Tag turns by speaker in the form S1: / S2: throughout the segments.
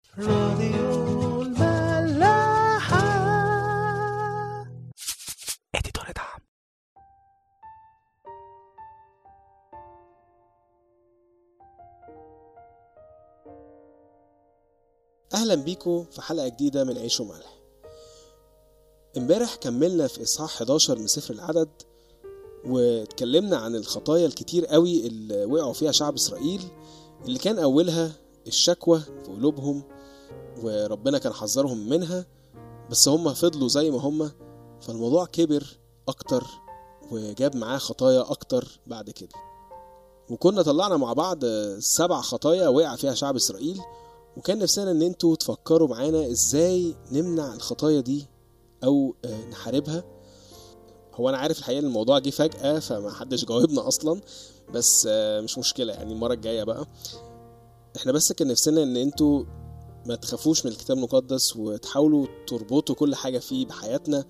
S1: راديو الملاحة اديتور دعم
S2: أهلا بيكم في حلقة جديدة من عيش وملح امبارح كملنا في إصحاح 11 من سفر العدد واتكلمنا عن الخطايا الكتير قوي اللي وقعوا فيها شعب إسرائيل اللي كان أولها الشكوى في قلوبهم وربنا كان حذرهم منها بس هم فضلوا زي ما هم فالموضوع كبر أكتر وجاب معاه خطايا أكتر بعد كده وكنا طلعنا مع بعض سبع خطايا وقع فيها شعب إسرائيل وكان نفسنا ان انتوا تفكروا معانا ازاي نمنع الخطايا دي او آه، نحاربها هو انا عارف الحقيقه إن الموضوع جه فجاه فما حدش جاوبنا اصلا بس آه، مش مشكله يعني المره الجايه بقى احنا بس كان نفسنا ان انتوا ما تخافوش من الكتاب المقدس وتحاولوا تربطوا كل حاجه فيه بحياتنا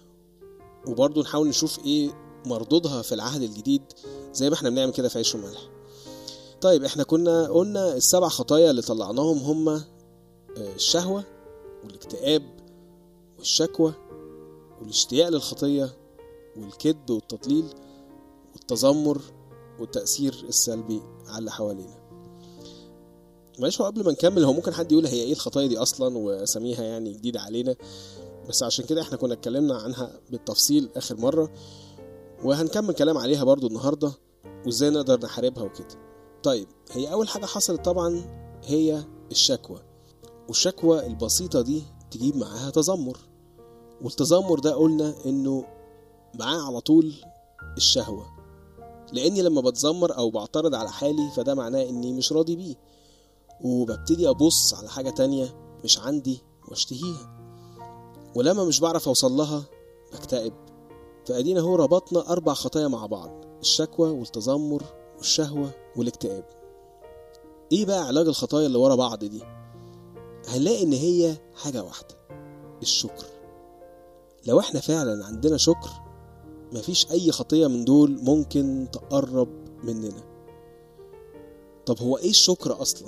S2: وبرضه نحاول نشوف ايه مردودها في العهد الجديد زي ما احنا بنعمل كده في عيش وملح طيب احنا كنا قلنا السبع خطايا اللي طلعناهم هما آه، الشهوة والاكتئاب والشكوى والاشتياق للخطية والكذب والتضليل والتذمر والتأثير السلبي على اللي حوالينا معلش هو قبل ما نكمل هو ممكن حد يقول هي ايه الخطايا دي اصلا واساميها يعني جديدة علينا بس عشان كده احنا كنا اتكلمنا عنها بالتفصيل اخر مرة وهنكمل كلام عليها برضو النهاردة وازاي نقدر نحاربها وكده طيب هي أول حاجة حصلت طبعا هي الشكوى والشكوى البسيطة دي تجيب معاها تذمر والتذمر ده قلنا إنه معاه على طول الشهوة لأني لما بتذمر أو بعترض على حالي فده معناه إني مش راضي بيه وببتدي أبص على حاجة تانية مش عندي واشتهيها ولما مش بعرف أوصل لها بكتئب فأدينا هو ربطنا أربع خطايا مع بعض الشكوى والتذمر والشهوة والاكتئاب ايه بقى علاج الخطايا اللي ورا بعض دي هنلاقي ان هي حاجة واحدة الشكر لو احنا فعلا عندنا شكر مفيش اي خطية من دول ممكن تقرب مننا طب هو ايه الشكر اصلا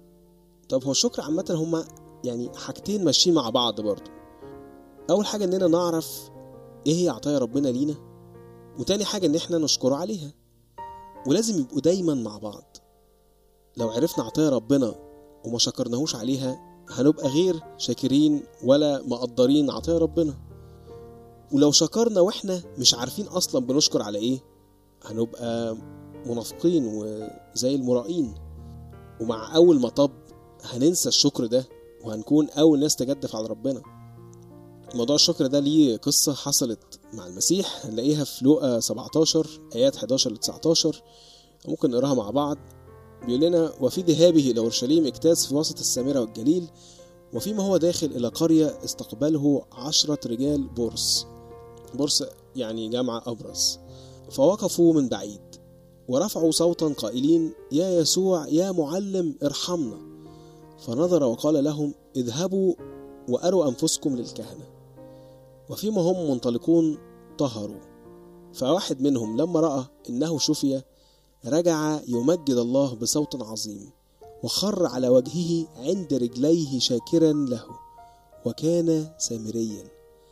S2: طب هو الشكر عامة هما يعني حاجتين ماشيين مع بعض برضو اول حاجة اننا نعرف ايه هي عطايا ربنا لينا وتاني حاجة ان احنا نشكره عليها ولازم يبقوا دايما مع بعض لو عرفنا عطايا ربنا وما شكرناهوش عليها هنبقى غير شاكرين ولا مقدرين عطايا ربنا ولو شكرنا واحنا مش عارفين اصلا بنشكر على ايه هنبقى منافقين وزي المرائين ومع اول مطب هننسى الشكر ده وهنكون اول ناس تجدف على ربنا موضوع الشكر ده ليه قصة حصلت مع المسيح هنلاقيها في لوقا 17 آيات 11 ل 19 ممكن نقراها مع بعض بيقول لنا وفي ذهابه إلى أورشليم اجتاز في وسط السامرة والجليل وفيما هو داخل إلى قرية استقبله عشرة رجال بورس بورس يعني جمع أبرص فوقفوا من بعيد ورفعوا صوتا قائلين يا يسوع يا معلم ارحمنا فنظر وقال لهم اذهبوا وأروا أنفسكم للكهنة وفيما هم منطلقون طهروا فواحد منهم لما رأى إنه شفي رجع يمجد الله بصوت عظيم وخر على وجهه عند رجليه شاكرا له وكان سامريا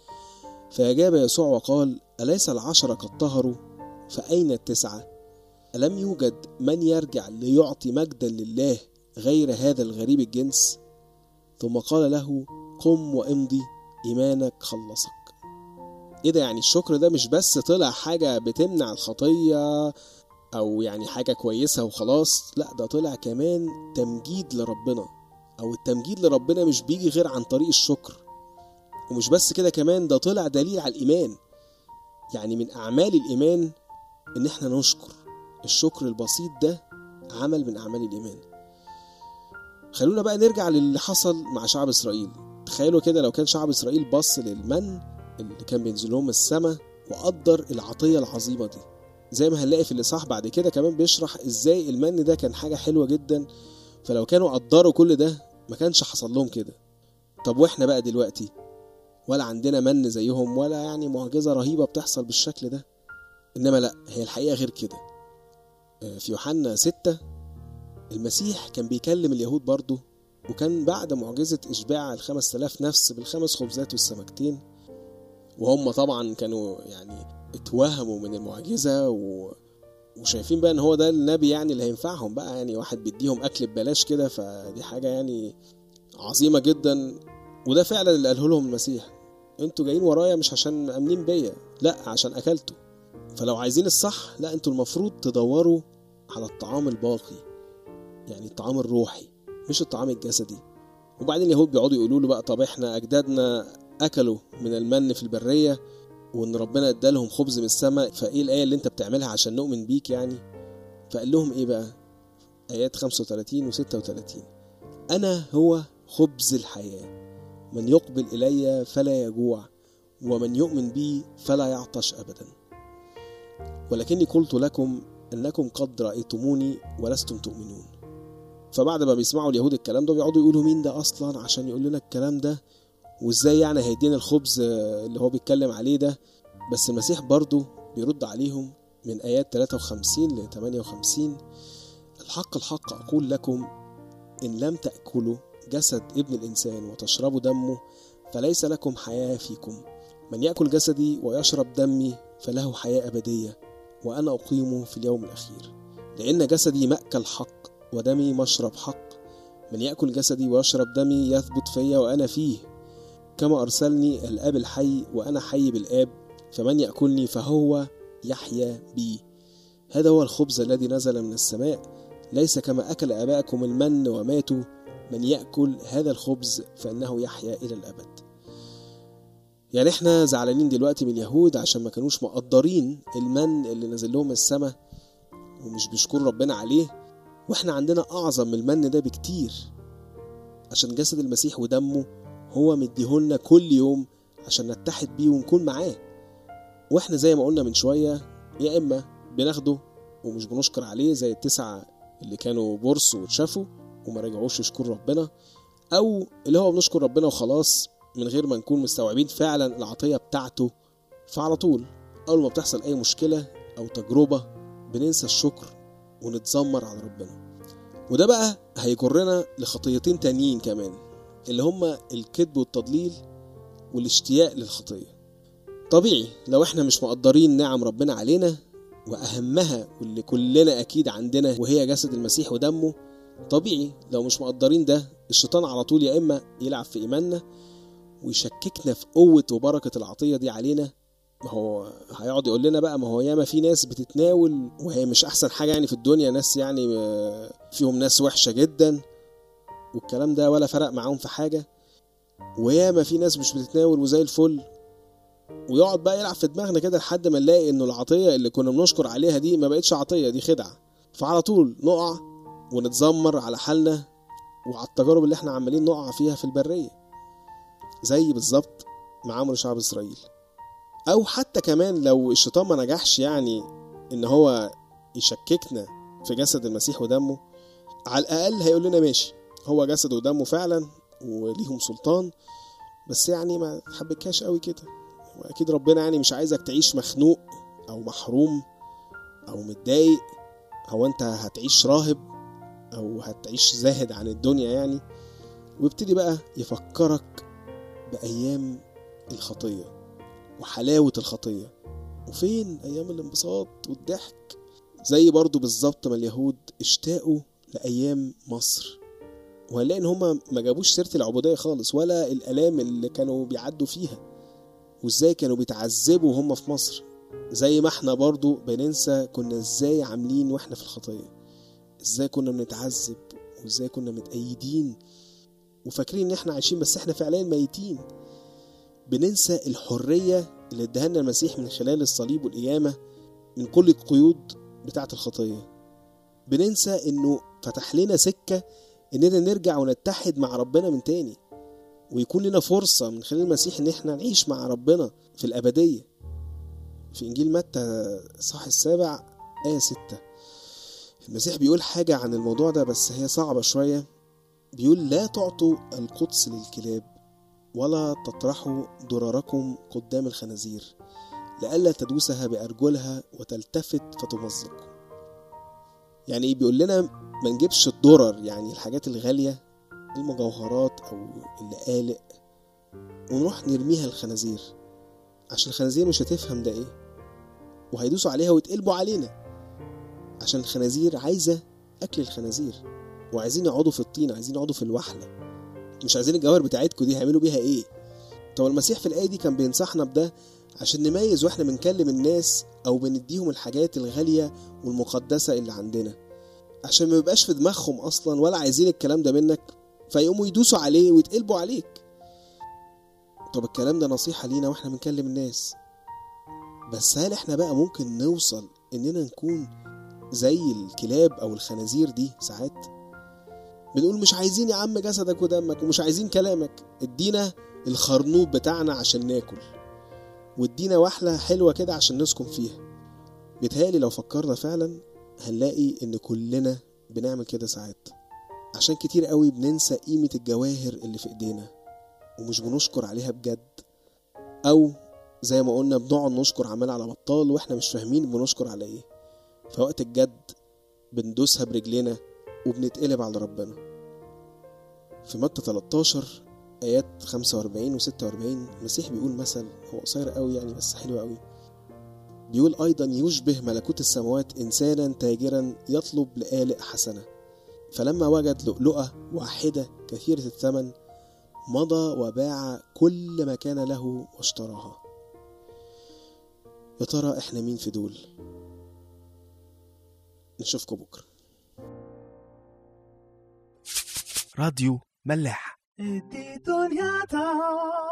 S2: فأجاب يسوع وقال أليس العشرة قد طهروا فأين التسعة ألم يوجد من يرجع ليعطي مجدا لله غير هذا الغريب الجنس ثم قال له قم وامضي إيمانك خلصك ايه ده يعني الشكر ده مش بس طلع حاجة بتمنع الخطية او يعني حاجة كويسة وخلاص لا ده طلع كمان تمجيد لربنا او التمجيد لربنا مش بيجي غير عن طريق الشكر ومش بس كده كمان ده طلع دليل على الايمان يعني من اعمال الايمان ان احنا نشكر الشكر البسيط ده عمل من اعمال الايمان خلونا بقى نرجع للي حصل مع شعب اسرائيل تخيلوا كده لو كان شعب اسرائيل بص للمن اللي كان بينزل لهم السماء وقدر العطيه العظيمه دي زي ما هنلاقي في الاصحاح بعد كده كمان بيشرح ازاي المن ده كان حاجه حلوه جدا فلو كانوا قدروا كل ده ما كانش حصل لهم كده طب واحنا بقى دلوقتي ولا عندنا من زيهم ولا يعني معجزه رهيبه بتحصل بالشكل ده انما لا هي الحقيقه غير كده في يوحنا ستة المسيح كان بيكلم اليهود برضه وكان بعد معجزة إشباع الخمس تلاف نفس بالخمس خبزات والسمكتين وهم طبعا كانوا يعني اتوهموا من المعجزة و... وشايفين بقى ان هو ده النبي يعني اللي هينفعهم بقى يعني واحد بيديهم اكل ببلاش كده فدي حاجة يعني عظيمة جدا وده فعلا اللي قاله لهم المسيح انتوا جايين ورايا مش عشان مأمنين بيا لا عشان اكلته فلو عايزين الصح لا انتوا المفروض تدوروا على الطعام الباقي يعني الطعام الروحي مش الطعام الجسدي وبعدين اليهود بيقعدوا يقولوا له بقى طب احنا اجدادنا اكلوا من المن في البريه وان ربنا ادالهم خبز من السماء فايه الايه اللي انت بتعملها عشان نؤمن بيك يعني فقال لهم ايه بقى ايات 35 و36 انا هو خبز الحياه من يقبل الي فلا يجوع ومن يؤمن بي فلا يعطش ابدا ولكني قلت لكم انكم قد رايتموني ولستم تؤمنون فبعد ما بيسمعوا اليهود الكلام ده بيقعدوا يقولوا مين ده اصلا عشان يقول لنا الكلام ده وازاي يعني هيدينا الخبز اللي هو بيتكلم عليه ده بس المسيح برضو بيرد عليهم من آيات 53 ل 58 الحق الحق أقول لكم إن لم تأكلوا جسد ابن الإنسان وتشربوا دمه فليس لكم حياة فيكم من يأكل جسدي ويشرب دمي فله حياة أبدية وأنا أقيمه في اليوم الأخير لأن جسدي مأكل حق ودمي مشرب حق من يأكل جسدي ويشرب دمي يثبت فيا وأنا فيه كما أرسلني الآب الحي وأنا حي بالآب فمن يأكلني فهو يحيا بي هذا هو الخبز الذي نزل من السماء ليس كما أكل آباءكم المن وماتوا من يأكل هذا الخبز فإنه يحيا إلى الأبد يعني احنا زعلانين دلوقتي من اليهود عشان ما كانوش مقدرين المن اللي نزل لهم السماء ومش بيشكروا ربنا عليه واحنا عندنا أعظم من المن ده بكتير عشان جسد المسيح ودمه هو مديهولنا كل يوم عشان نتحد بيه ونكون معاه واحنا زي ما قلنا من شوية يا إما بناخده ومش بنشكر عليه زي التسعة اللي كانوا بورس واتشافوا وما رجعوش يشكروا ربنا أو اللي هو بنشكر ربنا وخلاص من غير ما نكون مستوعبين فعلا العطية بتاعته فعلى طول أول ما بتحصل أي مشكلة أو تجربة بننسى الشكر ونتذمر على ربنا وده بقى هيجرنا لخطيتين تانيين كمان اللي هما الكذب والتضليل والاشتياق للخطية طبيعي لو احنا مش مقدرين نعم ربنا علينا وأهمها واللي كلنا أكيد عندنا وهي جسد المسيح ودمه طبيعي لو مش مقدرين ده الشيطان على طول يا إما يلعب في إيماننا ويشككنا في قوة وبركة العطية دي علينا ما هو هيقعد يقول لنا بقى ما هو ياما في ناس بتتناول وهي مش أحسن حاجة يعني في الدنيا ناس يعني فيهم ناس وحشة جدا والكلام ده ولا فرق معاهم في حاجة وياما في ناس مش بتتناول وزي الفل ويقعد بقى يلعب في دماغنا كده لحد ما نلاقي انه العطيه اللي كنا بنشكر عليها دي ما بقتش عطيه دي خدعه فعلى طول نقع ونتذمر على حالنا وعلى التجارب اللي احنا عمالين نقع فيها في البريه زي بالظبط مع عمل شعب اسرائيل او حتى كمان لو الشيطان ما نجحش يعني ان هو يشككنا في جسد المسيح ودمه على الاقل هيقول لنا ماشي هو جسد ودمه فعلا وليهم سلطان بس يعني ما تحبكهاش قوي كده واكيد ربنا يعني مش عايزك تعيش مخنوق او محروم او متضايق او انت هتعيش راهب او هتعيش زاهد عن الدنيا يعني ويبتدي بقى يفكرك بايام الخطيه وحلاوه الخطيه وفين ايام الانبساط والضحك زي برضو بالظبط ما اليهود اشتاقوا لايام مصر وهنلاقي ان هما ما جابوش سيره العبوديه خالص ولا الالام اللي كانوا بيعدوا فيها وازاي كانوا بيتعذبوا وهم في مصر زي ما احنا برضو بننسى كنا ازاي عاملين واحنا في الخطيه ازاي كنا بنتعذب وازاي كنا متأيدين وفاكرين ان احنا عايشين بس احنا فعليا ميتين بننسى الحرية اللي اداها لنا المسيح من خلال الصليب والقيامة من كل القيود بتاعة الخطية بننسى انه فتح لنا سكة اننا نرجع ونتحد مع ربنا من تاني ويكون لنا فرصة من خلال المسيح ان احنا نعيش مع ربنا في الأبدية في إنجيل متى صح السابع آية ستة المسيح بيقول حاجة عن الموضوع ده بس هي صعبة شوية بيقول لا تعطوا القدس للكلاب ولا تطرحوا درركم قدام الخنازير لئلا تدوسها بأرجلها وتلتفت فتمزق يعني ايه بيقول لنا ما نجيبش الدرر يعني الحاجات الغالية المجوهرات أو اللقالق ونروح نرميها الخنازير عشان الخنازير مش هتفهم ده ايه وهيدوسوا عليها ويتقلبوا علينا عشان الخنازير عايزة أكل الخنازير وعايزين يقعدوا في الطين عايزين يقعدوا في الوحلة مش عايزين الجواهر بتاعتكم دي هيعملوا بيها ايه طب المسيح في الآية دي كان بينصحنا بده عشان نميز واحنا بنكلم الناس أو بنديهم الحاجات الغالية والمقدسة اللي عندنا عشان ما يبقاش في دماغهم أصلا ولا عايزين الكلام ده منك فيقوموا يدوسوا عليه ويتقلبوا عليك طب الكلام ده نصيحة لينا واحنا بنكلم الناس بس هل احنا بقى ممكن نوصل اننا نكون زي الكلاب او الخنازير دي ساعات بنقول مش عايزين يا عم جسدك ودمك ومش عايزين كلامك ادينا الخرنوب بتاعنا عشان ناكل وادينا وحلة حلوة كده عشان نسكن فيها بيتهيألي لو فكرنا فعلا هنلاقي ان كلنا بنعمل كده ساعات عشان كتير قوي بننسى قيمة الجواهر اللي في ايدينا ومش بنشكر عليها بجد او زي ما قلنا بنقعد نشكر عمال على بطال واحنا مش فاهمين بنشكر على ايه فوقت الجد بندوسها برجلنا وبنتقلب على ربنا في متى 13 آيات 45 و 46 المسيح بيقول مثل هو قصير قوي يعني بس حلو قوي بيقول أيضا يشبه ملكوت السماوات إنسانا تاجرا يطلب لآلئ حسنة فلما وجد لؤلؤة واحدة كثيرة الثمن مضى وباع كل ما كان له واشتراها يا ترى احنا مين في دول نشوفكم بكره
S1: راديو ملاح
S3: دي دنيا تا